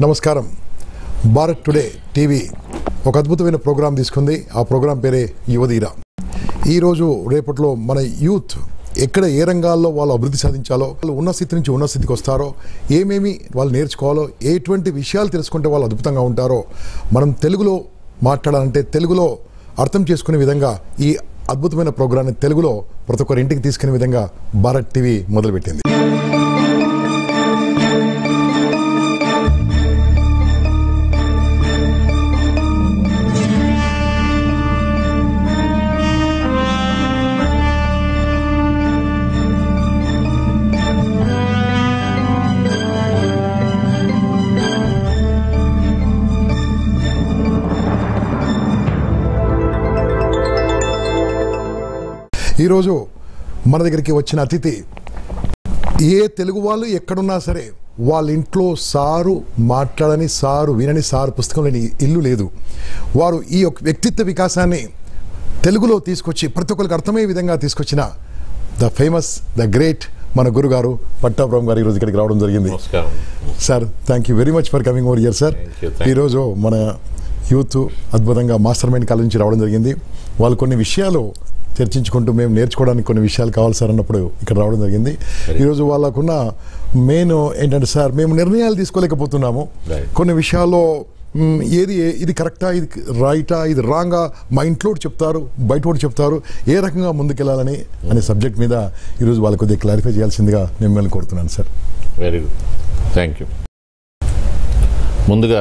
నమస్కారం Bharat today TV ఒక అద్భుతమైన ప్రోగ్రాం తీసుకుంది ఆ ప్రోగ్రాం పేరే యువధీర ఈరోజు రేపట్లో మన యూత్ ఎక్కడ ఏ రంగాల్లో వాళ్ళు అభివృద్ధి సాధించాలో వాళ్ళు ఉన్న స్థితి నుంచి ఉన్న స్థితికి వస్తారో ఏమేమి వాళ్ళు నేర్చుకోవాలో ఎటువంటి విషయాలు తెలుసుకుంటే వాళ్ళు అద్భుతంగా ఉంటారో మనం తెలుగులో మాట్లాడాలంటే తెలుగులో అర్థం చేసుకునే విధంగా ఈ అద్భుతమైన ప్రోగ్రాన్ని తెలుగులో ప్రతి ఒక్కరి ఇంటికి తీసుకునే విధంగా భారత్ టీవీ మొదలుపెట్టింది ఈరోజు మన దగ్గరికి వచ్చిన అతిథి ఏ తెలుగు వాళ్ళు ఎక్కడున్నా సరే వాళ్ళ ఇంట్లో సారు మాట్లాడని సారు వినని సారు పుస్తకం లేని ఇల్లు లేదు వారు ఈ యొక్క వ్యక్తిత్వ వికాసాన్ని తెలుగులో తీసుకొచ్చి ప్రతి ఒక్కరికి అర్థమయ్యే విధంగా తీసుకొచ్చిన ద ఫేమస్ ద గ్రేట్ మన గురుగారు పట్టాపురం గారు ఈరోజు ఇక్కడికి రావడం జరిగింది నమస్కారం sir thank you very much for coming over here sir Thank you, thank you. ఈరోజు మన యూత్ అద్భుతంగా మాస్టర్ మైండ్ కాలేజ్ నుంచి రావడం జరిగింది వాళ్ళు కొన్ని విషయాలు చర్చించుకుంటూ మేము నేర్చుకోవడానికి కొన్ని విషయాలు కావాలి సార్ అన్నప్పుడు ఇక్కడ రావడం జరిగింది ఈరోజు వాళ్ళకున్న మెయిన్ ఏంటంటే సార్ మేము నిర్ణయాలు తీసుకోలేకపోతున్నాము Right. కొన్ని విషయాల్లో మ్, ఏది ఇది కరెక్టా ఇది రైటా ఇది రాంగా మా ఇంట్లో ఒకటి చెప్తారు బయట ఒకటి చెప్తారు ఏ రకంగా ముందుకెళ్ళాలని అనే సబ్జెక్ట్ మీద ఈరోజు వాళ్ళకి కొద్దిగా క్లారిఫై చేయాల్సిందిగా నేను మిమ్మల్ని కోరుతున్నాను sir very good thank you ముందుగా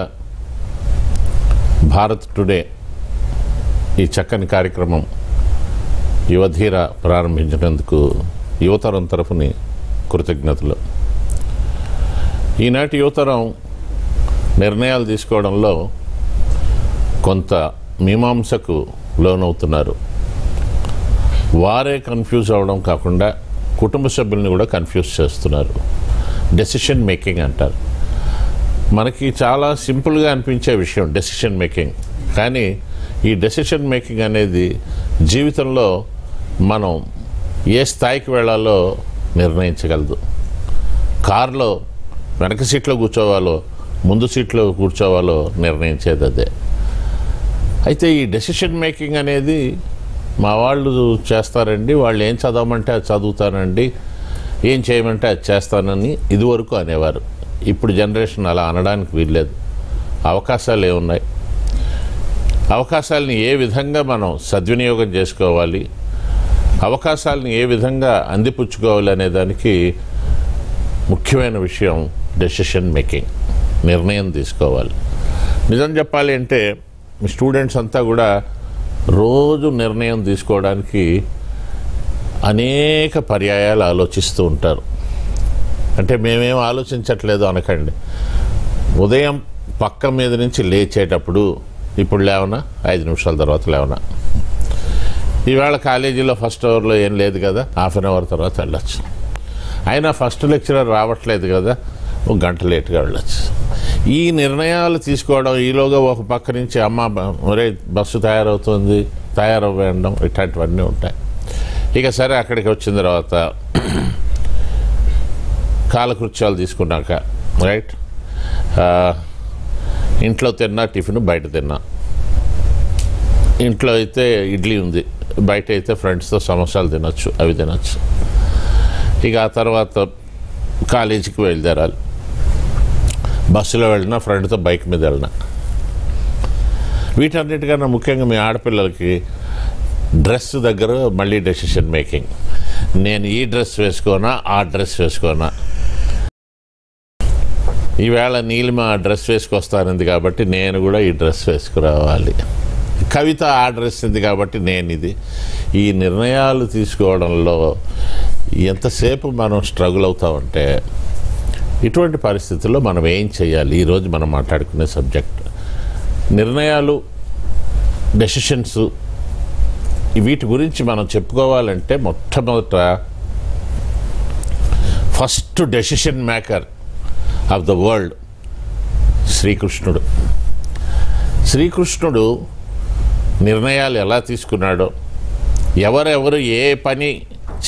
భారత్ టుడే ఈ చక్కని కార్యక్రమం యువధీర ప్రారంభించినందుకు యువతరం తరఫుని కృతజ్ఞతలు ఈనాటి యువతరం నిర్ణయాలు తీసుకోవడంలో కొంత మీమాంసకు లోనవుతున్నారు వారే కన్ఫ్యూజ్ అవ్వడం కాకుండా కుటుంబ సభ్యుల్ని కూడా కన్ఫ్యూజ్ చేస్తున్నారు డెసిషన్ మేకింగ్ అంటారు మనకి చాలా సింపుల్గా అనిపించే విషయం డెసిషన్ మేకింగ్ కానీ ఈ డెసిషన్ మేకింగ్ అనేది జీవితంలో మనం ఏ స్థాయికి వెళ్ళాలో నిర్ణయించగలదు కారులో వెనక సీట్లో కూర్చోవాలో ముందు సీట్లో కూర్చోవాలో నిర్ణయించేది అదే అయితే ఈ డెసిషన్ మేకింగ్ అనేది మా వాళ్ళు చేస్తారండి వాళ్ళు ఏం చదవమంటే అది చదువుతానండి ఏం చేయమంటే అది చేస్తానని ఇదివరకు అనేవారు ఇప్పుడు జనరేషన్ అలా అనడానికి వీల్లేదు అవకాశాలు ఏమున్నాయి అవకాశాలని ఏ విధంగా మనం సద్వినియోగం చేసుకోవాలి అవకాశాలని ఏ విధంగా అందిపుచ్చుకోవాలి అనే దానికి ముఖ్యమైన విషయం డెసిషన్ మేకింగ్ నిర్ణయం తీసుకోవాలి నిజం చెప్పాలి అంటే మీ స్టూడెంట్స్ అంతా కూడా రోజు నిర్ణయం తీసుకోవడానికి అనేక పర్యాయాలు ఆలోచిస్తూ ఉంటారు అంటే మేమేం ఆలోచించట్లేదు అనకండి ఉదయం పక్క మీద నుంచి లేచేటప్పుడు ఇప్పుడు లేవనా ఐదు నిమిషాల తర్వాత లేవనా ఈవేళ కాలేజీలో ఫస్ట్ అవర్లో ఏం లేదు కదా హాఫ్ అన్ అవర్ తర్వాత వెళ్ళొచ్చు అయినా ఫస్ట్ లెక్చరర్ రావట్లేదు కదా ఒక గంట లేట్గా వెళ్ళొచ్చు ఈ నిర్ణయాలు తీసుకోవడం ఈలోగా ఒక పక్క నుంచి అమ్మ బ- ఒరే బస్సు తయారవుతుంది తయారవ్వడం ఇట్లాంటివన్నీ ఉంటాయి ఇక సరే అక్కడికి వచ్చిన తర్వాత కాలకృత్యాలు తీసుకున్నాక రైట్ ఆ, ఇంట్లో తిన్నా టిఫిన్ బయట తిన్నా ఇంట్లో అయితే ఇడ్లీ ఉంది బయట అయితే ఫ్రెండ్స్తో సమోసాలు తినొచ్చు అవి తినొచ్చు ఇక ఆ తర్వాత కాలేజీకి బయలుదేరాలి బస్సులో వెళ్ళినా ఫ్రెండ్తో బైక్ మీద వెళ్ళినా వీటన్నిటికన్నా ముఖ్యంగా మీ ఆడపిల్లలకి డ్రెస్ దగ్గర మళ్ళీ డెసిషన్ మేకింగ్ నేను ఈ డ్రెస్ వేసుకోనా ఆ డ్రెస్ వేసుకోనా ఈవేళ నీలిమ ఆ డ్రెస్ వేసుకొస్తానంది కాబట్టి నేను కూడా ఈ డ్రెస్ వేసుకురావాలి కవిత ఆ డ్రెస్ ఉంది కాబట్టి నేను ఇది ఈ నిర్ణయాలు తీసుకోవడంలో ఎంతసేపు మనం స్ట్రగుల్ అవుతామంటే ఇటువంటి పరిస్థితుల్లో మనం ఏం చేయాలి ఈరోజు మనం మాట్లాడుకునే సబ్జెక్ట్ నిర్ణయాలు డెసిషన్స్ వీటి గురించి మనం చెప్పుకోవాలంటే మొట్టమొదట first decision maker of the world శ్రీకృష్ణుడు శ్రీకృష్ణుడు నిర్ణయాలు ఎలా తీసుకున్నాడో ఎవరెవరు ఏ పని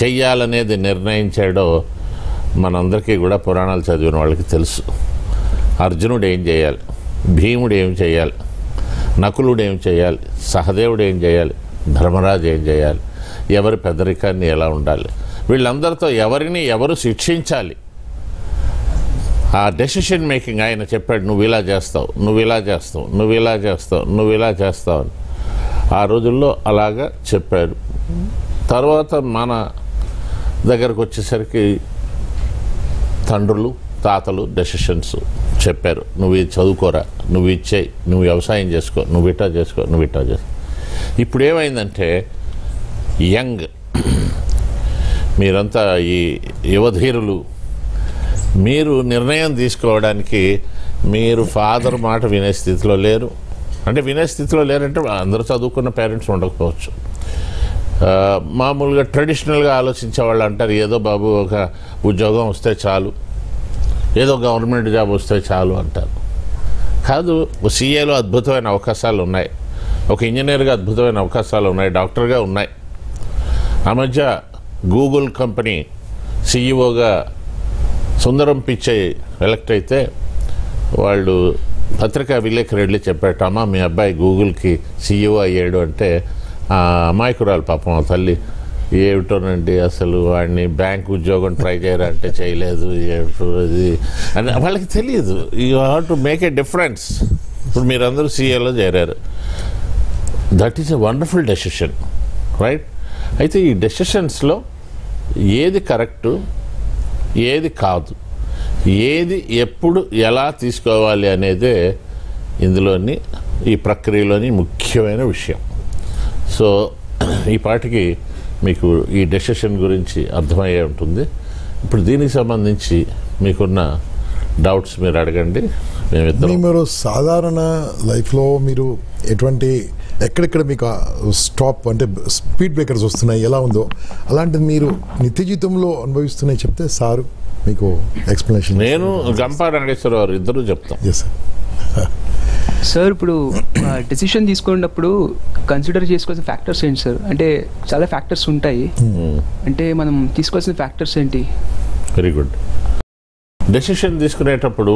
చెయ్యాలనేది నిర్ణయించాడో మనందరికీ కూడా పురాణాలు చదివిన వాళ్ళకి తెలుసు అర్జునుడు ఏం చేయాలి భీముడు ఏం చేయాలి నకులుడు ఏం చేయాలి సహదేవుడు ఏం చేయాలి ధర్మరాజు ఏం చేయాలి ఎవరి పెద్దరికాన్ని ఎలా ఉండాలి వీళ్ళందరితో ఎవరిని ఎవరు శిక్షించాలి ఆ డెసిషన్ మేకింగ్ ఆయన చెప్పాడు నువ్వు ఇలా చేస్తావు నువ్వు ఇలా చేస్తావు నువ్వు ఇలా చేస్తావు నువ్వు ఇలా చేస్తావు అని ఆ రోజుల్లో అలాగా చెప్పాడు తర్వాత మన దగ్గరకు వచ్చేసరికి తండ్రులు తాతలు డెసిషన్స్ చెప్పారు నువ్వు ఇది చదువుకోరా నువ్వు ఇచ్చేయి నువ్వు వ్యవసాయం చేసుకో నువ్వు ఇట్టా చేసుకో నువ్వు ఇట్టా చేసుకో ఇప్పుడు ఏమైందంటే యంగ్ మీరంతా ఈ యువధీరులు మీరు నిర్ణయం తీసుకోవడానికి మీరు ఫాదర్ మాట వినే స్థితిలో లేరు అంటే వినే స్థితిలో లేరంటే అందరూ చదువుకున్న పేరెంట్స్ ఉండకపోవచ్చు ఆ, మామూలుగా ట్రెడిషనల్గా ఆలోచించే వాళ్ళు అంటారు ఏదో బాబు ఒక ఉద్యోగం వస్తే చాలు ఏదో గవర్నమెంట్ జాబ్ వస్తే చాలు అంటారు కాదు సీఏలో అద్భుతమైన అవకాశాలు ఉన్నాయి ఒక ఇంజనీర్గా అద్భుతమైన అవకాశాలు ఉన్నాయి డాక్టర్గా ఉన్నాయి ఆ మధ్య గూగుల్ కంపెనీ సీఈఓగా సుందరం పిచ్చై ఎలక్ట్ అయితే వాళ్ళు పత్రికా విలేకరు వెళ్ళి చెప్పాట అమ్మా మీ అబ్బాయి గూగుల్కి సీఈఓ అయ్యాడు అంటే ఆ అమాయకురాలు పాపం ఆ తల్లి ఏమిటోనండి అసలు వాడిని బ్యాంక్ ఉద్యోగం ట్రై చేయరా అంటే చేయలేదు ఏమిటో అది అని వాళ్ళకి తెలియదు you have to make a difference ఇప్పుడు మీరందరూ సీఏలో చేరారు that is a wonderful decision right అయితే ఈ డెసిషన్స్లో ఏది కరెక్టు ఏది కాదు ఏది ఎప్పుడు ఎలా తీసుకోవాలి అనేదే ఇందులోని ఈ ప్రక్రియలోని ముఖ్యమైన విషయం సో ఈ పాటికి మీకు ఈ డెసిషన్ గురించి అర్థమయ్యే ఉంటుంది ఇప్పుడు దీనికి సంబంధించి మీకున్న డౌట్స్ మీరు అడగండి మేమిద్దరం మీరు సాధారణ లైఫ్లో మీరు ఎటువంటి ఎక్కడెక్కడ మీకు స్టాప్ అంటే స్పీడ్ బ్రేకర్స్ వస్తున్నాయి ఎలా ఉందో అలాంటిది మీరు నిత్య జీవితంలో అనుభవిస్తున్నాయి చెప్తే సారు మీకు ఎక్స్ప్లెనేషన్ నేను గంపా నాగేశ్వరరావు ఇద్దరు చెప్తాం ఎస్ సార్ సార్ ఇప్పుడు డెసిషన్ తీసుకున్నప్పుడు కన్సిడర్ చేసుకోవాల్సిన ఫ్యాక్టర్స్ ఏంటి సార్ అంటే చాలా ఫ్యాక్టర్స్ ఉంటాయి అంటే మనం తీసుకోవాల్సిన ఫ్యాక్టర్స్ ఏంటి వెరీ గుడ్ డెసిషన్ తీసుకునేటప్పుడు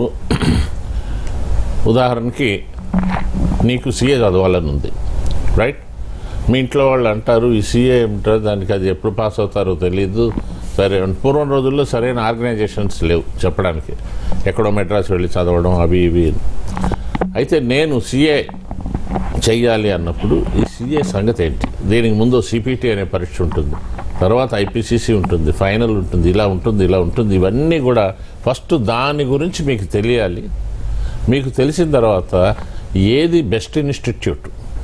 ఉదాహరణకి నీకు సీఏ చదవాలని ఉంది రైట్ మీ ఇంట్లో వాళ్ళు అంటారు ఈ సీఏ ఏమిటో దానికి అది ఎప్పుడు పాస్ అవుతారో తెలియదు సరే పూర్వం రోజుల్లో సరైన ఆర్గనైజేషన్స్ లేవు చెప్పడానికి ఎక్కడో మెడ్రాస్ వెళ్ళి చదవడం అవి ఇవి అయితే నేను సీఏ చెయ్యాలి అన్నప్పుడు ఈ సీఏ సంగతి ఏంటి దీనికి ముందు సిపిటి అనే పరీక్ష ఉంటుంది తర్వాత ఐపీసీసీ ఉంటుంది ఫైనల్ ఉంటుంది ఇలా ఉంటుంది ఇలా ఉంటుంది ఇవన్నీ కూడా ఫస్ట్ దాని గురించి మీకు తెలియాలి మీకు తెలిసిన తర్వాత ఏది బెస్ట్ ఇన్స్టిట్యూట్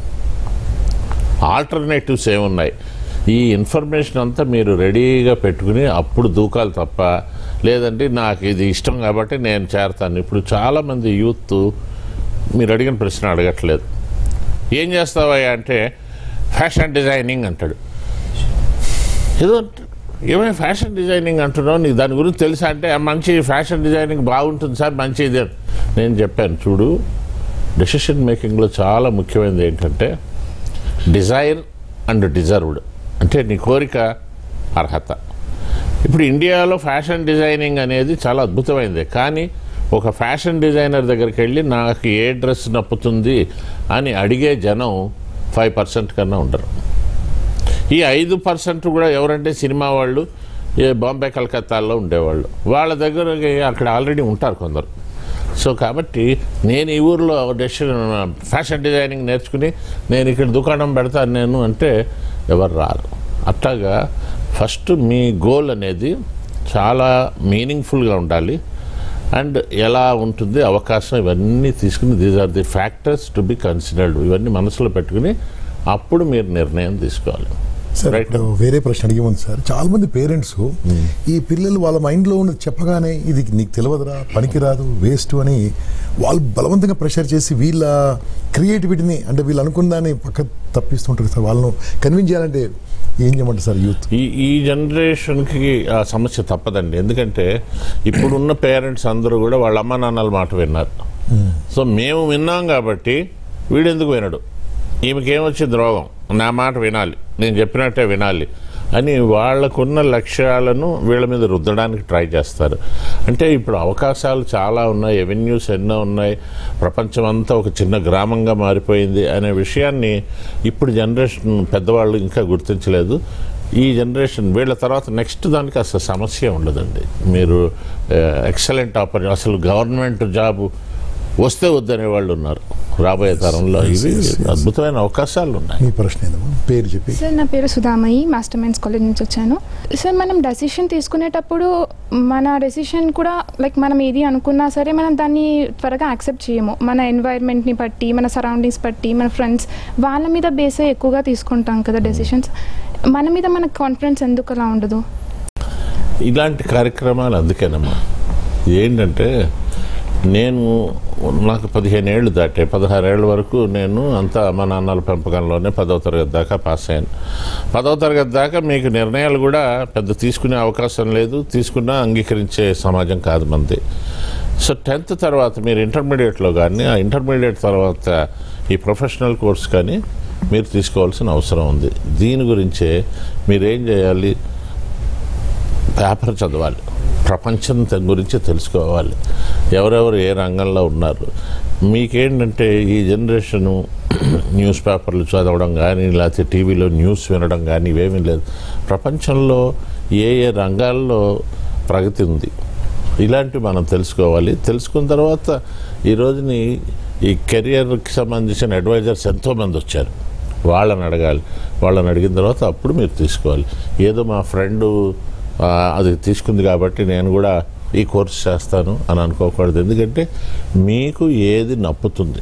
ఆల్టర్నేటివ్స్ ఏమున్నాయి ఈ ఇన్ఫర్మేషన్ అంతా మీరు రెడీగా పెట్టుకుని అప్పుడు దూకాలి తప్ప లేదంటే నాకు ఇది ఇష్టం కాబట్టి నేను చేరతాను ఇప్పుడు చాలామంది యూత్ మీరు అడిగిన ప్రశ్న అడగట్లేదు ఏం చేస్తావా అంటే ఫ్యాషన్ డిజైనింగ్ అంటాడు ఏదో ఏమైనా ఫ్యాషన్ డిజైనింగ్ అంటున్నావు నీకు దాని గురించి తెలుసా అంటే "ఆ, మంచి ఫ్యాషన్ డిజైనింగ్ బాగుంటుంది సార్ మంచిది అని." నేను చెప్పాను చూడు డెసిషన్ మేకింగ్లో చాలా ముఖ్యమైనది ఏంటంటే డిజైర్ అండ్ డిజర్వ్డ్ అంటే నీ కోరిక అర్హత ఇప్పుడు ఇండియాలో ఫ్యాషన్ డిజైనింగ్ అనేది చాలా అద్భుతమైనది కానీ ఒక ఫ్యాషన్ డిజైనర్ దగ్గరికి వెళ్ళి నాకు ఏ డ్రెస్ నప్పుతుంది అని అడిగే జనం ఫైవ్ పర్సెంట్ కన్నా ఉండరు ఈ ఐదు పర్సెంట్ కూడా ఎవరంటే సినిమా వాళ్ళు ఏ బాంబే కలకత్తాలో ఉండేవాళ్ళు వాళ్ళ దగ్గర అక్కడ ఆల్రెడీ ఉంటారు కొందరు సో కాబట్టి నేను ఈ ఊర్లో డెసిషన్ ఫ్యాషన్ డిజైనింగ్ నేర్చుకుని నేను ఇక్కడ దుకాణం పెడతాను నేను అంటే ఎవరు రారు అట్లాగా ఫస్ట్ మీ గోల్ అనేది చాలా మీనింగ్ఫుల్గా ఉండాలి అండ్ ఎలా ఉంటుంది అవకాశం ఇవన్నీ తీసుకుని these are the factors to be considered ఇవన్నీ మనసులో పెట్టుకుని అప్పుడు మీరు నిర్ణయం తీసుకోవాలి సార్ Right. ఇప్పుడు వేరే ప్రశ్న అడిగే ఉంది సార్ చాలా మంది పేరెంట్స్ ఈ పిల్లలు వాళ్ళ మైండ్లో ఉన్నది చెప్పగానే ఇది నీకు తెలియదురా పనికిరాదు వేస్ట్ అని వాళ్ళు బలవంతంగా ప్రెషర్ చేసి వీళ్ళ క్రియేటివిటీని అంటే వీళ్ళు అనుకున్న దాన్ని పక్క తప్పిస్తుంటారు సార్ వాళ్ళను కన్విన్స్ చేయాలంటే ఏం చేయమంటారు సార్ యూత్ ఈ ఈ జనరేషన్కి ఆ సమస్య తప్పదండి ఎందుకంటే ఇప్పుడున్న పేరెంట్స్ అందరూ కూడా వాళ్ళ అమ్మ నాన్నల మాట విన్నారు సో మేము విన్నాం కాబట్టి వీడెందుకు వినడు ఈమెకేమొచ్చింది రోగం నా మాట వినాలి నేను చెప్పినట్టే వినాలి అని వాళ్ళకున్న లక్ష్యాలను వీళ్ళ మీద రుద్దడానికి ట్రై చేస్తారు అంటే ఇప్పుడు అవకాశాలు చాలా ఉన్నాయి ఎవెన్యూస్ ఎన్నో ఉన్నాయి ప్రపంచం అంతా ఒక చిన్న గ్రామంగా మారిపోయింది అనే విషయాన్ని ఇప్పుడు జనరేషన్ పెద్దవాళ్ళు ఇంకా గుర్తించలేదు ఈ జనరేషన్ వీళ్ళ తర్వాత నెక్స్ట్ దానికి అసలు సమస్య ఉండదండి మీరు ఎక్సలెంట్ ఆపర్చునిటీ అసలు గవర్నమెంట్ జాబ్ వస్తే వద్దనే వాళ్ళు ఉన్నారు రాబోయే తరంలో ఇవి అద్భుతమైన అవకాశాలు ఉన్నాయి మీ ప్రశ్న ఏదమ్మా పేరు చెప్పి సార్ నా పేరు సుధామయ్యి మాస్టర్ మైన్స్ కాలేజ్ నుంచి వచ్చాను సార్ మనం డెసిషన్ తీసుకునేటప్పుడు మన డెసిషన్ కూడా లైక్ మనం ఏది అనుకున్నా సరే మనం దాన్ని త్వరగా యాక్సెప్ట్ చేయము మన ఎన్వైర్న్మెంట్ని బట్టి మన సరౌండింగ్స్ బట్టి మన ఫ్రెండ్స్ వాళ్ళ మీద బేస్ అయ్యి ఎక్కువగా తీసుకుంటాం కదా డెసిషన్స్ మన మీద మనకు కాన్ఫిడెన్స్ ఎందుకు అలా ఉండదు ఇలాంటి కార్యక్రమాలు అందుకేనమ్మా ఏంటంటే నేను నాకు పదిహేను ఏళ్ళు దాటే పదహారేళ్ళ వరకు నేను అంతా మా నాన్నల పెంపకంలోనే పదవ తరగతి దాకా పాస్ అయ్యాను పదవ తరగతి దాకా మీకు నిర్ణయాలు కూడా పెద్ద తీసుకునే అవకాశం లేదు తీసుకున్నా అంగీకరించే సమాజం కాదు మంది సో టెన్త్ తర్వాత మీరు ఇంటర్మీడియట్లో కానీ ఆ ఇంటర్మీడియట్ తర్వాత ఈ ప్రొఫెషనల్ కోర్స్ కానీ మీరు తీసుకోవాల్సిన అవసరం ఉంది దీని గురించే మీరేం చేయాలి పేపర్ చదవాలి ప్రపంచం త- గురించి తెలుసుకోవాలి ఎవరెవరు ఏ రంగంలో ఉన్నారు మీకేంటంటే ఈ జనరేషను న్యూస్ పేపర్లు చదవడం కానీ లేకపోతే టీవీలో న్యూస్ వినడం కానీ ఇవేమీ లేదు ప్రపంచంలో ఏ ఏ రంగాల్లో ప్రగతి ఉంది ఇలాంటివి మనం తెలుసుకోవాలి తెలుసుకున్న తర్వాత ఈ రోజుని ఈ కెరియర్కి సంబంధించిన అడ్వైజర్స్ ఎంతోమంది వచ్చారు వాళ్ళని అడగాలి వాళ్ళని అడిగిన తర్వాత అప్పుడు మీరు తీసుకోవాలి ఏదో మా ఫ్రెండు ఆ, అది తీసుకుంది కాబట్టి నేను కూడా ఈ కోర్స్ చేస్తాను అని అనుకోకూడదు ఎందుకంటే మీకు ఏది నప్పుతుంది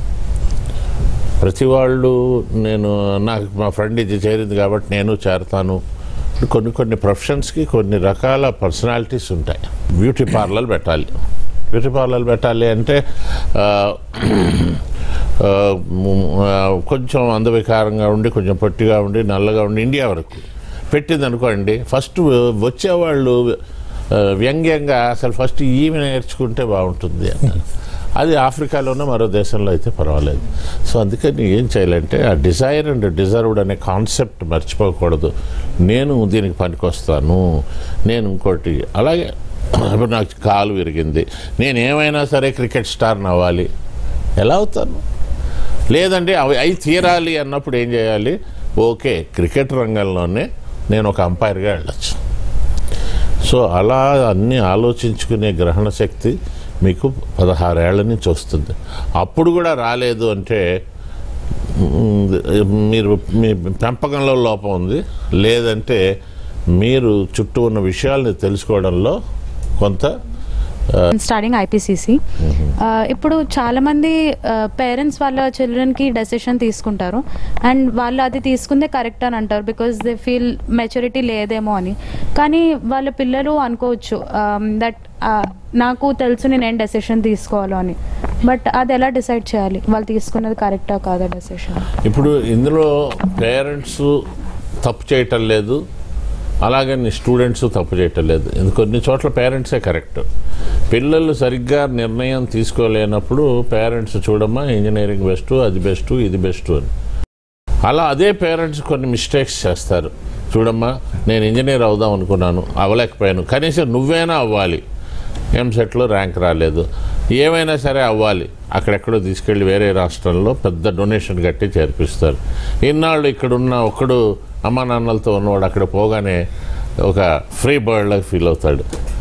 ప్రతి వాళ్ళు నేను నాకు మా ఫ్రెండ్ ఇది చేరింది కాబట్టి నేను చేరతాను కొన్ని కొన్ని ప్రొఫెషన్స్కి కొన్ని రకాల పర్సనాలిటీస్ ఉంటాయి బ్యూటీ పార్లర్ పెట్టాలి బ్యూటీ పార్లర్ పెట్టాలి అంటే ఆ, ఆ, మ్, ఆ, కొంచెం అందవికారంగా ఉండి కొంచెం పొట్టిగా ఉండి నల్లగా ఉండి ఇండియా వరకు పెట్టింది అనుకోండి ఫస్ట్ వచ్చేవాళ్ళు ఆ, వ్యంగ్యంగా అసలు ఫస్ట్ ఈమె నేర్చుకుంటే బాగుంటుంది అన్నారు అది ఆఫ్రికాలోనే మరో దేశంలో అయితే పర్వాలేదు సో అందుకని ఏం చేయాలంటే ఆ డిజైర్ అండ్ డిజర్వ్డ్ అనే కాన్సెప్ట్ మర్చిపోకూడదు నేను దీనికి పనికొస్తాను నేను ఇంకోటి అలాగే ఇప్పుడు నాకు కాలు విరిగింది నేను ఏమైనా సరే క్రికెట్ స్టార్ని అవ్వాలి ఎలా అవుతాను లేదంటే అవి అవి తీరాలి అన్నప్పుడు ఏం చేయాలి ఓకే క్రికెట్ రంగంలోనే నేను ఒక అంపైర్గా వెళ్ళచ్చు సో అలా అన్నీ ఆలోచించుకునే గ్రహణ శక్తి మీకు పదహారేళ్ల నుంచి వస్తుంది అప్పుడు కూడా రాలేదు అంటే మ్, మీరు మీ పెంపకంలో లోపం ఉంది లేదంటే మీరు చుట్టూ ఉన్న విషయాల్ని తెలుసుకోవడంలో కొంత స్టార్టింగ్ ఐపీసీసీ ఇప్పుడు చాలా మంది పేరెంట్స్ వాళ్ళ చిల్డ్రన్కి డెసిషన్ తీసుకుంటారు అండ్ వాళ్ళు అది తీసుకుందే కరెక్ట్ అని అంటారు బికాస్ దే ఫీల్ మెచ్యూరిటీ లేదేమో అని కానీ వాళ్ళ పిల్లలు అనుకోవచ్చు దట్ నాకు తెలుసు నేను ఏం డెసిషన్ తీసుకోవాలో అని బట్ అది ఎలా డిసైడ్ చేయాలి వాళ్ళు తీసుకున్నది కరెక్టా కాదా డెసిషన్ ఇప్పుడు ఇందులో పేరెంట్స్ తప్పు చేయటం లేదు అలాగే స్టూడెంట్స్ తప్పు చేయటం లేదు ఇది కొన్ని చోట్ల పేరెంట్సే కరెక్ట్ పిల్లలు సరిగ్గా నిర్ణయం తీసుకోలేనప్పుడు పేరెంట్స్ చూడమ్మా ఇంజనీరింగ్ బెస్ట్ అది బెస్ట్ ఇది బెస్ట్ అని అలా అదే పేరెంట్స్ కొన్ని మిస్టేక్స్ చేస్తారు చూడమ్మా నేను ఇంజనీర్ అవుదాం అనుకున్నాను అవ్వలేకపోయాను కనీసం నువ్వైనా అవ్వాలి ఎంసెట్లో ర్యాంక్ రాలేదు ఏమైనా సరే అవ్వాలి అక్కడెక్కడో తీసుకెళ్ళి వేరే రాష్ట్రంలో పెద్ద డొనేషన్ కట్టి చేర్పిస్తారు ఇన్నాళ్ళు ఇక్కడున్న ఒకడు అమ్మా నాన్నలతో ఉన్నవాడు అక్కడ పోగానే ఒక ఫ్రీ బర్డ్లాగా ఫీల్ అవుతాడు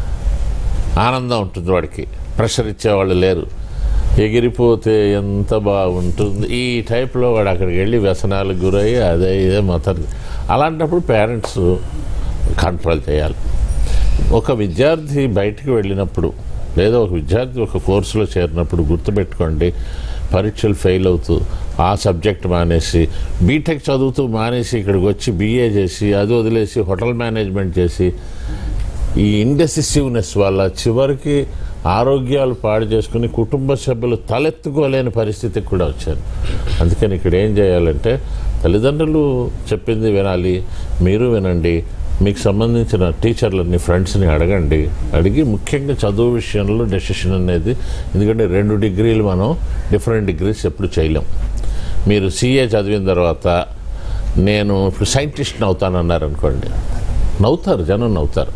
ఆనందం ఉంటుంది వాడికి ప్రెషర్ ఇచ్చేవాళ్ళు లేరు ఎగిరిపోతే ఎంత బాగుంటుంది ఈ టైప్లో వాడు అక్కడికి వెళ్ళి వ్యసనాలకు గురయ్యి అదే ఇదే మొత్తం అలాంటప్పుడు పేరెంట్స్ కంట్రోల్ చేయాలి ఒక విద్యార్థి బయటికి వెళ్ళినప్పుడు లేదా ఒక విద్యార్థి ఒక కోర్సులో చేరినప్పుడు గుర్తుపెట్టుకోండి పరీక్షలు ఫెయిల్ అవుతూ ఆ సబ్జెక్ట్ మానేసి బీటెక్ చదువుతూ మానేసి ఇక్కడికి వచ్చి బీఏ చేసి అది వదిలేసి హోటల్ మేనేజ్మెంట్ చేసి ఈ ఇండెసిసివ్నెస్ వల్ల చివరికి ఆరోగ్యాలు పాడు చేసుకుని కుటుంబ సభ్యులు తలెత్తుకోలేని పరిస్థితికి కూడా వచ్చారు అందుకని ఇక్కడ ఏం చేయాలంటే తల్లిదండ్రులు చెప్పింది వినాలి మీరు వినండి మీకు సంబంధించిన టీచర్లని ఫ్రెండ్స్ని అడగండి అడిగి ముఖ్యంగా చదువు విషయంలో డెసిషన్ అనేది ఎందుకంటే రెండు డిగ్రీలు మనం డిఫరెంట్ డిగ్రీస్ ఎప్పుడు చేయలేం మీరు సీఏ చదివిన తర్వాత నేను ఇప్పుడు సైంటిస్ట్ని అవుతానన్నారు అనుకోండి నవ్వుతారు జనం నవ్వుతారు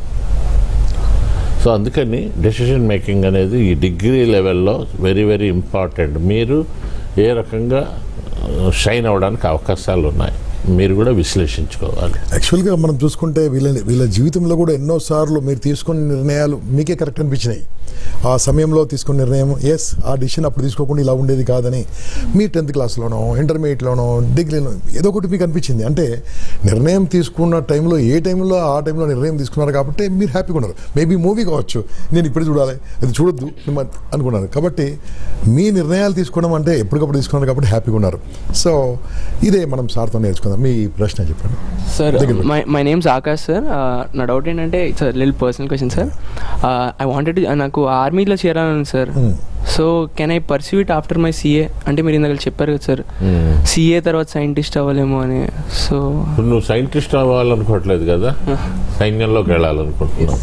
సో అందుకని డెసిషన్ మేకింగ్ అనేది ఈ డిగ్రీ లెవెల్లో వెరీ వెరీ ఇంపార్టెంట్ మీరు ఏ రకంగా షైన్ అవ్వడానికి అవకాశాలు ఉన్నాయి మీరు కూడా విశ్లేషించుకోవాలి యాక్చువల్గా మనం చూసుకుంటే వీళ్ళ వీళ్ళ జీవితంలో కూడా ఎన్నోసార్లు మీరు తీసుకున్న నిర్ణయాలు మీకే కరెక్ట్ అనిపించినాయి ఆ సమయంలో తీసుకున్న నిర్ణయం ఎస్ ఆ డిసిషన్ అప్పుడు తీసుకోకుండా ఇలా ఉండేది కాదని మీ టెన్త్ క్లాస్లోనో ఇంటర్మీడియట్లోనో డిగ్రీలో ఏదో ఒకటి మీకు అనిపించింది అంటే నిర్ణయం తీసుకున్న టైంలో ఏ టైంలో ఆ టైంలో నిర్ణయం తీసుకున్నారు కాబట్టి మీరు హ్యాపీగా ఉన్నారు మేబీ మూవీ కావచ్చు నేను ఇప్పుడు చూడాలి అది చూడొద్దు నేను అనుకున్నాను కాబట్టి మీ నిర్ణయాలు తీసుకోవడం అంటే ఎప్పటికప్పుడు తీసుకున్నారు కాబట్టి హ్యాపీగా ఉన్నారు సో ఇదే మనం సార్తో నేర్చుకుందాం మీ ప్రశ్న చెప్పండి సార్ దగ్గర పెట్టు. My my name's Akash sir నా డౌట్ ఏంటంటే ఇట్స్ లిల్ personal question sir I wanted నాకు ఆర్మీలో చేరాలని sir so can I pursue it after my CA అంటే మీరు ఇందాక చెప్పారు కదా సార్ సిఏ తర్వాత సైంటిస్ట్ అవ్వలేమో అని సో ఇప్పుడు నువ్వు సైంటిస్ట్ అవ్వాలనుకోవట్లేదు కదా సైన్యంలోకి వెళ్ళాలనుకుంటున్నావు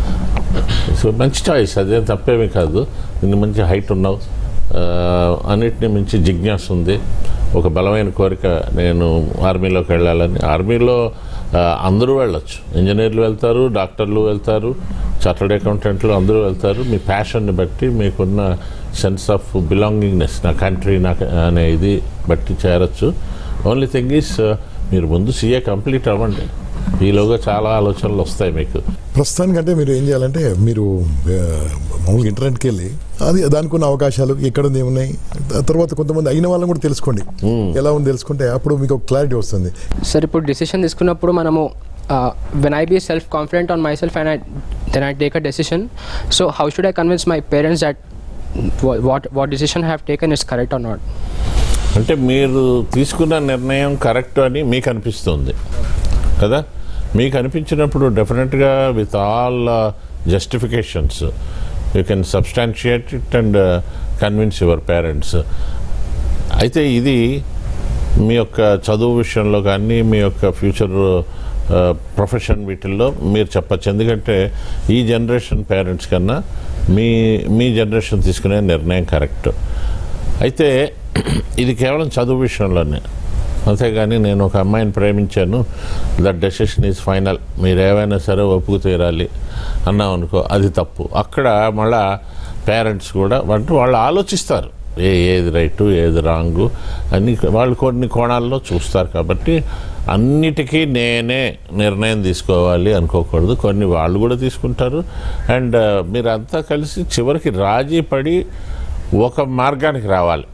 సో మంచి చాయిస్ అదేం తప్పేమీ కాదు ఇన్ని మంచి హైట్ ఉన్నావు ఆ, అన్నిటిని మించి జిజ్ఞాస ఉంది ఒక బలమైన కోరిక నేను ఆర్మీలోకి వెళ్ళాలని ఆర్మీలో ఆ, అందరూ వెళ్ళొచ్చు ఇంజనీర్లు వెళ్తారు డాక్టర్లు వెళ్తారు చార్టర్డ్ అకౌంటెంట్లు అందరూ వెళ్తారు మీ ప్యాషన్ని బట్టి మీకున్న సెన్స్ ఆఫ్ బిలాంగింగ్నెస్ నా కంట్రీ నాకు అనే ఇది బట్టి చేరచ్చు ఓన్లీ థింగ్ ఈస్ మీరు ముందు సీఏ కంప్లీట్ అవ్వండి ఈలోగా చాలా ఆలోచనలు వస్తాయి మీకు ప్రస్తుతానికంటే మీరు ఏం చేయాలంటే మీరు ఆ, మామూలుగా ఇంటర్నెట్కి వెళ్ళి అది దానికి ఉన్న అవకాశాలు ఎక్కడ ఉంది ఏమున్నాయి ఆ తర్వాత కొంతమంది అయిన వాళ్ళని కూడా తెలుసుకోండి ఎలా ఉంది తెలుసుకుంటే అప్పుడు మీకు ఒక క్లారిటీ వస్తుంది సార్ ఇప్పుడు డిసిషన్ తీసుకున్నప్పుడు మనము when I be self confident on my self and I then I take a decision so how should I convince my parents that what what decision have taken is correct or not అంటే మీరు తీసుకున్న నిర్ణయం correct అని మీకు అనిపిస్తుంది కదా మీకు అనిపించినప్పుడు డెఫినెట్గా with all justifications you can substantiate it and convince your parents అయితే ఇది మీ యొక్క చదువు విషయంలో కానీ మీ యొక్క ఫ్యూచర్ ప్రొఫెషన్ వీటిల్లో మీరు చెప్పచ్చు ఎందుకంటే ఈ జనరేషన్ పేరెంట్స్ కన్నా మీ మీ జనరేషన్ తీసుకునే నిర్ణయం కరెక్ట్ అయితే ఇది కేవలం చదువు విషయంలోనే అంతేగాని నేను ఒక అమ్మాయిని ప్రేమించాను దట్ డెసిషన్ ఈజ్ ఫైనల్ మీరు ఏవైనా సరే ఒప్పుకు తీరాలి అన్నాం అనుకో అది తప్పు అక్కడ మళ్ళా పేరెంట్స్ కూడా అంటే వాళ్ళు ఆలోచిస్తారు ఏ ఏది రైటు ఏది రాంగు అని వాళ్ళు కొన్ని కోణాల్లో చూస్తారు కాబట్టి అన్నిటికీ నేనే నిర్ణయం తీసుకోవాలి అనుకోకూడదు కొన్ని వాళ్ళు కూడా తీసుకుంటారు అండ్ మీరంతా కలిసి చివరికి రాజీ పడి ఒక మార్గానికి రావాలి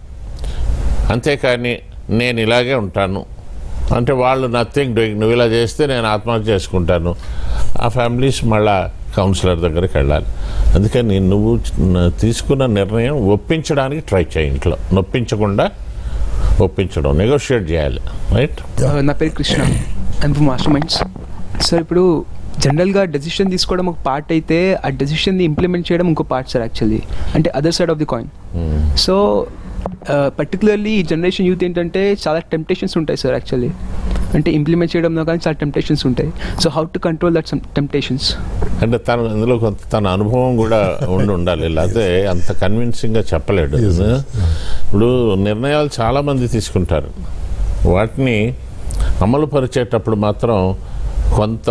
అంతేకాని నేను ఇలాగే ఉంటాను అంటే వాళ్ళు నథింగ్ డూయింగ్ నువ్వు ఇలా చేస్తే నేను ఆత్మహత్య చేసుకుంటాను ఆ ఫ్యామిలీస్ మళ్ళా కౌన్సిలర్ దగ్గరికి వెళ్ళాలి అందుకని నువ్వు న- తీసుకున్న నిర్ణయం ఒప్పించడానికి ట్రై చేయి ఇంట్లో నొప్పించకుండా ఒప్పించడం నెగోషియేట్ చేయాలి రైట్ నా పేరు Krishna and for Master Minds sir ఇప్పుడు జనరల్గా డెసిషన్ తీసుకోవడం ఒక పార్ట్ అయితే ఆ డెసిషన్ని ఇంప్లిమెంట్ చేయడం ఇంకో పార్ట్ సార్ యాక్చువల్లీ అంటే other side of the coin so particularly ఈ జనరేషన్ యూత్ ఏంటంటే చాలా టెంప్టేషన్స్ ఉంటాయి సార్ యాక్చువల్లీ అంటే ఇంప్లిమెంట్ చేయడంలో కానీ చాలా టెంప్టేషన్స్ ఉంటాయి so how to control that some temptations అంటే తను ఇందులో కొంత తన అనుభవం కూడా ఉండి ఉండాలి లేకపోతే అంత కన్విన్సింగ్గా చెప్పలేడు ఇప్పుడు నిర్ణయాలు చాలామంది తీసుకుంటారు వాటిని అమలు పరిచేటప్పుడు మాత్రం కొంత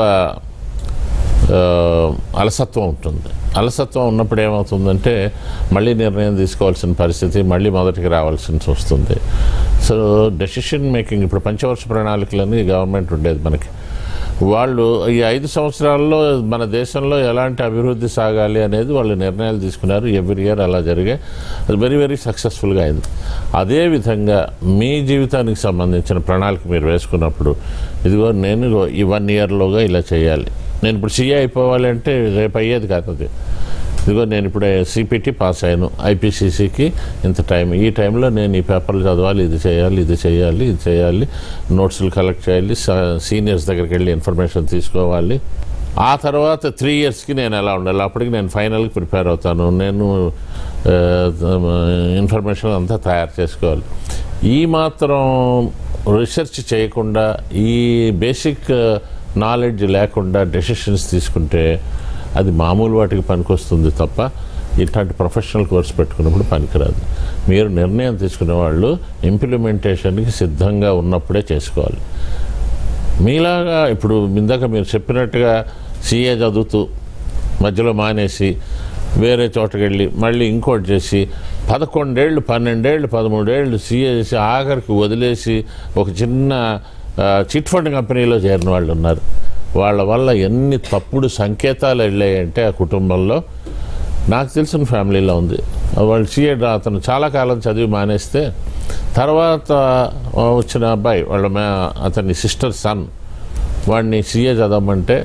ఆ, అలసత్వం ఉంటుంది అలసత్వం ఉన్నప్పుడు ఏమవుతుందంటే మళ్ళీ నిర్ణయం తీసుకోవాల్సిన పరిస్థితి మళ్ళీ మొదటికి రావాల్సి వస్తుంది సో డెసిషన్ మేకింగ్ ఇప్పుడు పంచవర్ష ప్రణాళికలని గవర్నమెంట్ ఉండేది మనకి వాళ్ళు ఈ ఐదు సంవత్సరాల్లో మన దేశంలో ఎలాంటి అభివృద్ధి సాగాలి అనేది వాళ్ళు నిర్ణయాలు తీసుకున్నారు ఎవ్రీ ఇయర్ అలా జరిగాయి అది వెరీ వెరీ సక్సెస్ఫుల్గా అయింది అదేవిధంగా మీ జీవితానికి సంబంధించిన ప్రణాళిక మీరు వేసుకున్నప్పుడు ఇదిగో నేను ఇగో ఈ వన్ ఇయర్లోగా ఇలా చేయాలి నేను ఇప్పుడు సీఏ అయిపోవాలి అంటే రేపు అయ్యేది కాదు అది ఇదిగో నేను ఇప్పుడు సిపిటి పాస్ అయ్యాను ఐపీసీసీకి ఇంత టైం ఈ టైంలో నేను ఈ పేపర్లు చదవాలి ఇది చేయాలి ఇది చేయాలి ఇది చేయాలి నోట్స్లు కలెక్ట్ చేయాలి సీనియర్స్ దగ్గరికి వెళ్ళి ఇన్ఫర్మేషన్ తీసుకోవాలి ఆ తర్వాత త్రీ ఇయర్స్కి నేను ఎలా ఉండాలి అప్పటికి నేను ఫైనల్కి ప్రిపేర్ అవుతాను నేను ఇన్ఫర్మేషన్ అంతా తయారు చేసుకోవాలి ఈ మాత్రం రీసెర్చ్ చేయకుండా ఈ బేసిక్ నాలెడ్జ్ లేకుండా డెసిషన్స్ తీసుకుంటే అది మామూలు వాటికి పనికొస్తుంది తప్ప ఇట్లాంటి ప్రొఫెషనల్ కోర్స్ పెట్టుకున్నప్పుడు పనికిరాదు మీరు నిర్ణయం తీసుకునే వాళ్ళు ఇంప్లిమెంటేషన్కి సిద్ధంగా ఉన్నప్పుడే చేసుకోవాలి మీలాగా ఇప్పుడు ఇందాక మీరు చెప్పినట్టుగా సీఏ చదువుతూ మధ్యలో మానేసి వేరే చోటకి వెళ్ళి మళ్ళీ ఇంకోటి చేసి పదకొండేళ్ళు పన్నెండేళ్ళు పదమూడేళ్ళు సీఏ చేసి ఆఖరికి వదిలేసి ఒక చిన్న ఆ, చిట్ ఫండ్ కంపెనీలో చేరిన వాళ్ళు ఉన్నారు వాళ్ళ వల్ల ఎన్ని తప్పుడు సంకేతాలు వెళ్ళాయంటే ఆ కుటుంబంలో నాకు తెలిసిన ఫ్యామిలీలో ఉంది వాళ్ళు సీఏ అతను చాలా కాలం చదివి మానేస్తే తర్వాత వచ్చిన అబ్బాయి వాళ్ళ మే అతని సిస్టర్ సన్ వాడిని సీఏ చదవమంటే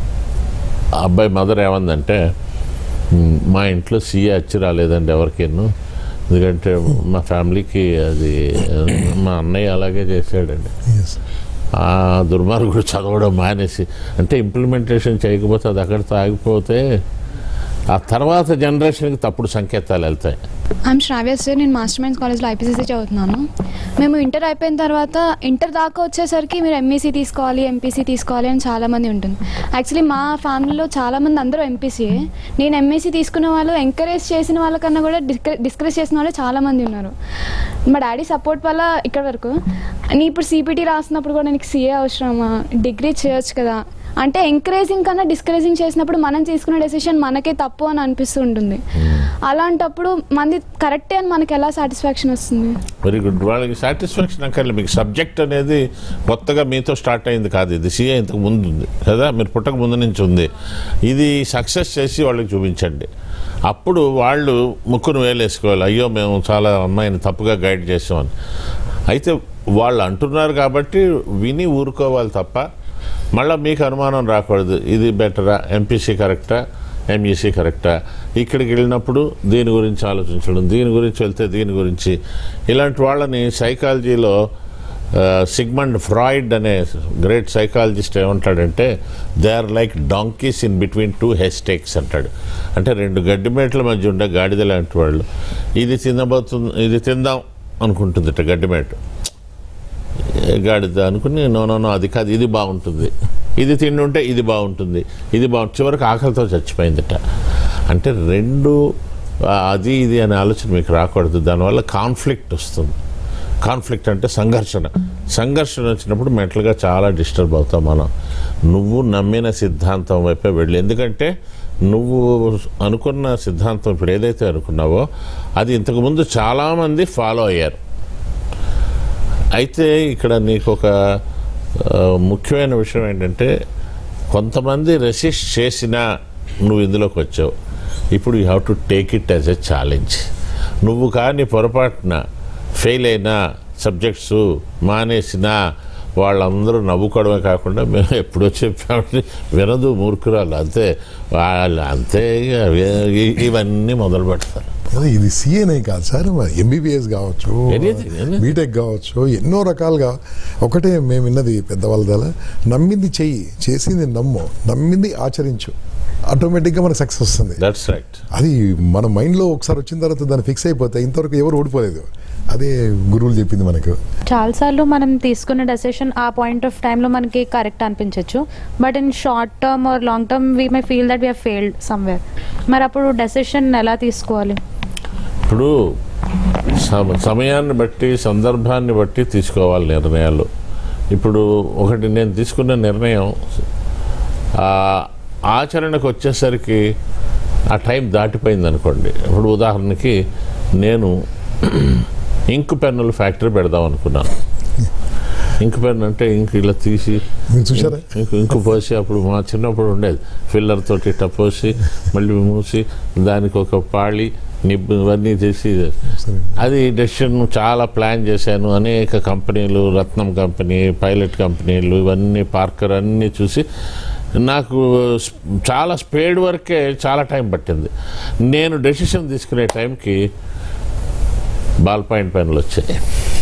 ఆ అబ్బాయి మదర్ ఏమందంటే "మ్, మా ఇంట్లో సీఏ వచ్చి రాలేదండి ఎవరికేను ఎందుకంటే మా ఫ్యామిలీకి అది మా అన్నయ్య అలాగే చేశాడండి Yes. ఆ దుర్మార్గుడు చదవడం మానేసి అంటే ఇంప్లిమెంటేషన్ చేయకపోతే అది అక్కడితో ఆగిపోతే ఆ తర్వాత జనరేషన్కి తప్పుడు సంకేతాలు వెళ్తాయి ఐమ్ శ్రావ్య సార్ నేను మాస్టర్ మైండ్స్ కాలేజ్లో ఐపీసీసీ చదువుతున్నాను మేము ఇంటర్ అయిపోయిన తర్వాత ఇంటర్ దాకా వచ్చేసరికి మీరు ఎంఈసీ తీసుకోవాలి ఎంపీసీ తీసుకోవాలి అని చాలామంది ఉంటుంది యాక్చువల్లీ మా ఫ్యామిలీలో చాలామంది అందరూ ఎంపీసీయే నేను ఎంఈసీ తీసుకున్న వాళ్ళు ఎంకరేజ్ చేసిన వాళ్ళకన్నా కూడా డిస్కరేజ్ డిస్కరేజ్ చేసిన వాళ్ళు చాలామంది ఉన్నారు మా డాడీ సపోర్ట్ వల్ల ఇక్కడ వరకు నీ ఇప్పుడు సిపిటీ రాసినప్పుడు కూడా నీకు సీఏ అవసరమా డిగ్రీ చేయొచ్చు కదా అంటే ఎంకరేజింగ్ కన్నా డిస్కరేజింగ్ చేసినప్పుడు మనం తీసుకునే డెసిషన్ మనకే తప్పు అని అనిపిస్తూ ఉంటుంది అలాంటప్పుడు మంది కరెక్టే అని మనకి ఎలా సాటిస్ఫాక్షన్ వస్తుంది వెరీ గుడ్ వాళ్ళకి సాటిస్ఫాక్షన్ అక్కర్లే మీకు సబ్జెక్ట్ అనేది కొత్తగా మీతో స్టార్ట్ అయింది కాదు ఇది సీఏ ఇంతకు ముందు ఉంది కదా మీరు పుట్టక ముందు నుంచి ఉంది ఇది సక్సెస్ చేసి వాళ్ళకి చూపించండి అప్పుడు వాళ్ళు ముక్కును వేలేసుకోవాలి అయ్యో మేము చాలా అమ్మాయిని తప్పుగా గైడ్ చేసామని అయితే వాళ్ళు అంటున్నారు కాబట్టి విని ఊరుకోవాలి తప్ప మళ్ళీ మీకు అనుమానం రాకూడదు ఇది బెటరా ఎంపీసీ కరెక్టా ఎంఈసీ కరెక్టా ఇక్కడికి వెళ్ళినప్పుడు దీని గురించి ఆలోచించడం దీని గురించి వెళ్తే దీని గురించి ఇలాంటి వాళ్ళని సైకాలజీలో సిగ్మండ్ ఫ్రాయిడ్ అనే గ్రేట్ సైకాలజిస్ట్ ఏమంటాడంటే they are like donkeys in between two haystacks అంటాడు అంటే రెండు గడ్డిమేట్ల మధ్య ఉండే గాడిద లాంటి వాళ్ళు ఇది తినబోతుంది ఇది తిందాం అనుకుంటుందిట గడ్డిమేట గాడిద అనుకుని నో నో నో అది కాదు ఇది బాగుంటుంది ఇది తిండుంటే ఇది బాగుంటుంది ఇది బాగు చివరికి ఆకలితో చచ్చిపోయిందట అంటే రెండు ఆ, అది ఇది అనే ఆలోచన మీకు రాకూడదు దానివల్ల కాన్ఫ్లిక్ట్ వస్తుంది కాన్ఫ్లిక్ట్ అంటే సంఘర్షణ సంఘర్షణ వచ్చినప్పుడు మెంటల్గా చాలా డిస్టర్బ్ అవుతాం మనం నువ్వు నమ్మిన సిద్ధాంతం వైపే వెళ్ళి ఎందుకంటే నువ్వు అనుకున్న సిద్ధాంతం ఇప్పుడు ఏదైతే అనుకున్నావో అది ఇంతకుముందు చాలామంది ఫాలో అయ్యారు అయితే ఇక్కడ నీకు ఒక ఆ, ముఖ్యమైన విషయం ఏంటంటే కొంతమంది రెసిస్ట్ చేసినా నువ్వు ఇందులోకి వచ్చావు ఇప్పుడు you have to take it as a challenge నువ్వు కానీ పొరపాటున ఫెయిల్ అయినా సబ్జెక్ట్స్ మానేసినా వాళ్ళందరూ నవ్వుకోవడమే కాకుండా మేము ఎప్పుడో చెప్పామని వినదు మూర్ఖురాలు అంతే వాళ్ళు అంతే ఇక ఇ- ఇవన్నీ మొదలు పెడతారు అదే ఇది సిఏనే కాదు సార్ ఎంబీబీఎస్ కావచ్చు Anything, anything. బీటెక్ కావచ్చు ఎన్నో రకాలుగా ఒకటే మేము విన్నది పెద్దవాళ్ళ ద్వారా నమ్మింది చెయ్యి చేసింది నమ్ము నమ్మింది ఆచరించు ఆటోమేటిక్గా మనకు సక్సెస్ వస్తుంది దట్స్ రైట్ అది మన మైండ్లో ఒకసారి వచ్చిన తర్వాత దాన్ని ఫిక్స్ అయిపోతే ఇంతవరకు ఎవరు ఓడిపోలేదు అదే గురువులు చెప్పింది మనకు చాలాసార్లు మనం తీసుకున్న డెసిషన్ ఆ పాయింట్ ఆఫ్ టైంలో మనకి కరెక్ట్ అనిపించవచ్చు but in short term or long term we may feel that we failed somewhere మరి అప్పుడు డెసిషన్ ఎలా తీసుకోవాలి ఇప్పుడు సమ- సమయాన్ని బట్టి సందర్భాన్ని బట్టి తీసుకోవాలి నిర్ణయాలు ఇప్పుడు ఒకటి నేను తీసుకున్న నిర్ణయం ఆ ఆచరణకు వచ్చేసరికి ఆ టైం దాటిపోయింది అనుకోండి ఇప్పుడు ఉదాహరణకి నేను ఇంక్ పెన్నుల ఫ్యాక్టరీ పెడదాం అనుకున్నాను ఇంక్ పెన్ అంటే ఇంక్ ఇలా తీసి మీరు చూసారా ఇంక ఇంకు పోసి అప్పుడు మా చిన్నప్పుడు ఉండేది ఫిల్లర్ తోటి ఇట్లా పోసి మళ్ళీ మూసి దానికి ఒక పాళి నిబ్బు ఇవన్నీ చేసి సరే అది డెసిషన్ చాలా ప్లాన్ చేశాను అనేక కంపెనీలు రత్నం కంపెనీ పైలట్ కంపెనీలు ఇవన్నీ పార్కర్ అన్నీ చూసి నాకు స్- చాలా స్పేడ్ వరకే చాలా టైం పట్టింది నేను డెసిషన్ తీసుకునే టైంకి బాల్ పాయింట్ పెన్లు వచ్చాయి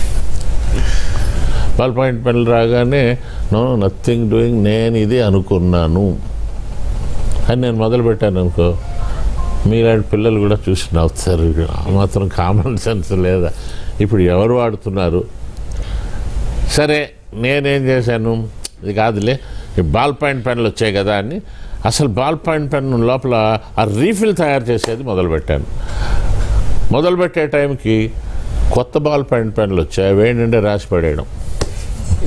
బాల్ పాయింట్ పెన్లు రాగానే నో నథింగ్ డూయింగ్ నేను ఇది అనుకున్నాను అని నేను మొదలుపెట్టాను అనుకో మీలాంటి పిల్లలు కూడా చూసి నవ్వుతారు ఆ మాత్రం కామన్ సెన్స్ లేదా ఇప్పుడు ఎవరు వాడుతున్నారు సరే నేనేం చేశాను ఇది కాదులే ఈ బాల్ పాయింట్ పెన్లు వచ్చాయి కదా అని అసలు బాల్ పాయింట్ పెన్ లోపల ఆ రీఫిల్ తయారు చేసేది మొదలుపెట్టాను మొదలుపెట్టే టైంకి కొత్త బాల్ పాయింట్ పెన్లు వచ్చాయి అవి ఏంటంటే రాసి పడేయడం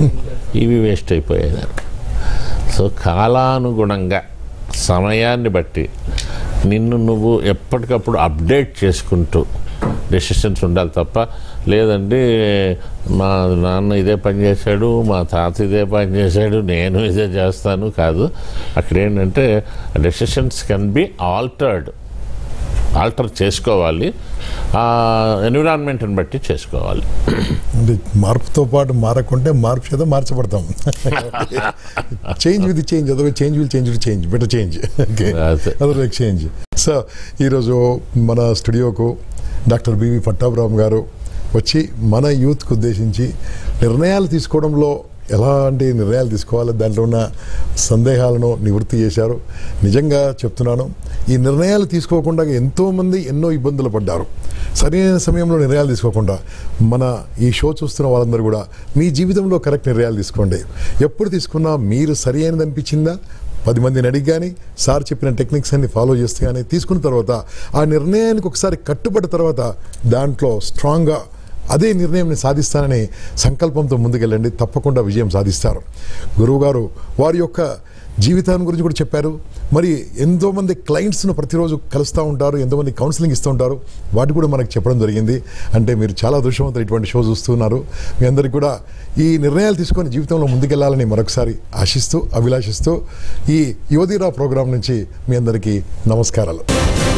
ఇవి వేస్ట్ అయిపోయేదాన్ని సో కాలానుగుణంగా సమయాన్ని బట్టి నిన్ను నువ్వు ఎప్పటికప్పుడు అప్డేట్ చేసుకుంటూ డెసిషన్స్ ఉండాలి తప్ప లేదండి మా నాన్న ఇదే పని చేశాడు మా తాత ఇదే పని చేశాడు నేను ఇదే చేస్తాను కాదు అక్కడ ఏంటంటే decisions can be altered alter చేసుకోవాలి ఆ ఎన్విరాన్మెంట్ని బట్టి చేసుకోవాలి అంటే మార్పుతో పాటు మారకుంటే మార్పు చేత మార్చబడతాం change with change other change will change with change better change okay అదే. అదర్ చేంజ్ సో ఈరోజు మన స్టూడియోకు డాక్టర్ బివి పట్టాభిరామ్ గారు వచ్చి మన యూత్కు ఉద్దేశించి నిర్ణయాలు తీసుకోవడంలో ఎలాంటి నిర్ణయాలు తీసుకోవాలి దాంట్లో ఉన్న సందేహాలను నివృత్తి చేశారు నిజంగా చెప్తున్నాను ఈ నిర్ణయాలు తీసుకోకుండా ఎంతోమంది ఎన్నో ఇబ్బందులు పడ్డారు సరైన సమయంలో నిర్ణయాలు తీసుకోకుండా మన ఈ షో చూస్తున్న వాళ్ళందరూ కూడా మీ జీవితంలో కరెక్ట్ నిర్ణయాలు తీసుకోండి ఎప్పుడు తీసుకున్నా మీరు సరి అయినది అనిపించిందా పది మందిని అడిగి కానీ సార్ చెప్పిన టెక్నిక్స్ అన్ని ఫాలో చేస్తే కానీ తీసుకున్న తర్వాత ఆ నిర్ణయానికి ఒకసారి కట్టుబడ్డ తర్వాత దాంట్లో స్ట్రాంగ్గా అదే నిర్ణయం నేను సాధిస్తానని సంకల్పంతో ముందుకెళ్ళండి తప్పకుండా విజయం సాధిస్తారు గురువుగారు వారి యొక్క జీవితాన్ని గురించి కూడా చెప్పారు మరి ఎంతోమంది క్లయింట్స్ను ప్రతిరోజు కలుస్తూ ఉంటారు ఎంతోమంది కౌన్సిలింగ్ ఇస్తూ ఉంటారు వాటి కూడా మనకు చెప్పడం జరిగింది అంటే మీరు చాలా అదృష్టవంతులు ఇటువంటి షో చూస్తున్నారు మీ అందరికీ కూడా ఈ నిర్ణయాలు తీసుకొని జీవితంలో ముందుకెళ్లాలని మరొకసారి ఆశిస్తూ అభిలాషిస్తూ ఈ యువదీరా ప్రోగ్రాం నుంచి మీ అందరికీ నమస్కారాలు